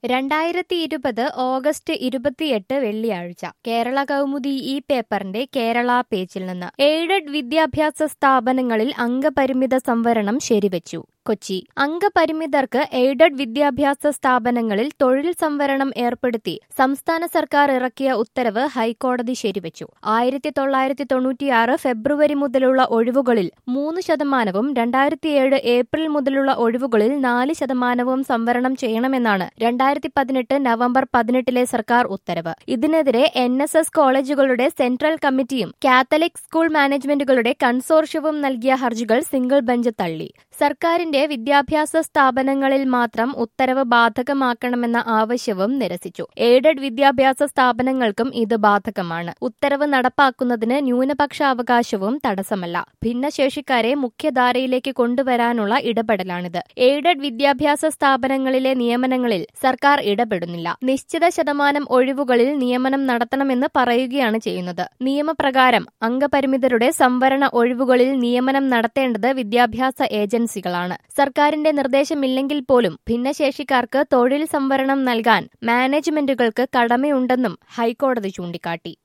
രണ്ടായിരത്തി ഇരുപത് ഓഗസ്റ്റ് ഇരുപത്തിയെട്ട് വെള്ളിയാഴ്ച കേരള കൗമുദി ഈ പേപ്പറിന്റെ കേരള പേജിൽ നിന്ന് എയ്ഡഡ് വിദ്യാഭ്യാസ സ്ഥാപനങ്ങളിൽ അംഗപരിമിത സംവരണം ശരിവച്ചു കൊച്ചി അംഗപരിമിതർക്ക് എയ്ഡഡ് വിദ്യാഭ്യാസ സ്ഥാപനങ്ങളിൽ തൊഴിൽ സംവരണം ഏർപ്പെടുത്തി സംസ്ഥാന സർക്കാർ ഇറക്കിയ ഉത്തരവ് ഹൈക്കോടതി ശരിവച്ചു ആയിരത്തി തൊള്ളായിരത്തി തൊണ്ണൂറ്റിയാറ് ഫെബ്രുവരി മുതലുള്ള ഒഴിവുകളിൽ മൂന്ന് ശതമാനവും രണ്ടായിരത്തിയേഴ് ഏപ്രിൽ മുതലുള്ള ഒഴിവുകളിൽ നാല് ശതമാനവും സംവരണം ചെയ്യണമെന്നാണ് രണ്ടായിരത്തി പതിനെട്ട് നവംബർ പതിനെട്ടിലെ സർക്കാർ ഉത്തരവ് ഇതിനെതിരെ എൻ എസ് എസ് കോളേജുകളുടെ സെൻട്രൽ കമ്മിറ്റിയും കാത്തലിക് സ്കൂൾ മാനേജ്മെന്റുകളുടെ കൺസോർഷ്യവും നൽകിയ ഹർജികൾ സിംഗിൾ ബെഞ്ച് തള്ളി സർക്കാരിന്റെ വിദ്യാഭ്യാസ സ്ഥാപനങ്ങളിൽ മാത്രം ഉത്തരവ് ബാധകമാക്കണമെന്ന ആവശ്യവും നിരസിച്ചു എയ്ഡഡ് വിദ്യാഭ്യാസ സ്ഥാപനങ്ങൾക്കും ഇത് ബാധകമാണ് ഉത്തരവ് നടപ്പാക്കുന്നതിന് ന്യൂനപക്ഷ അവകാശവും തടസ്സമല്ല ഭിന്നശേഷിക്കാരെ മുഖ്യധാരയിലേക്ക് കൊണ്ടുവരാനുള്ള ഇടപെടലാണിത് എയ്ഡഡ് വിദ്യാഭ്യാസ സ്ഥാപനങ്ങളിലെ നിയമനങ്ങളിൽ സർക്കാർ ഇടപെടുന്നില്ല നിശ്ചിത ശതമാനം ഒഴിവുകളിൽ നിയമനം നടത്തണമെന്ന് പറയുകയാണ് ചെയ്യുന്നത് നിയമപ്രകാരം അംഗപരിമിതരുടെ സംവരണ ഒഴിവുകളിൽ നിയമനം നടത്തേണ്ടത് വിദ്യാഭ്യാസ ഏജൻസികളാണ് സർക്കാരിന്റെ നിർദ്ദേശമില്ലെങ്കിൽ പോലും ഭിന്നശേഷിക്കാർക്ക് തൊഴിൽ സംവരണം നൽകാൻ മാനേജ്മെന്റുകൾക്ക് കടമയുണ്ടെന്നും ഹൈക്കോടതി ചൂണ്ടിക്കാട്ടി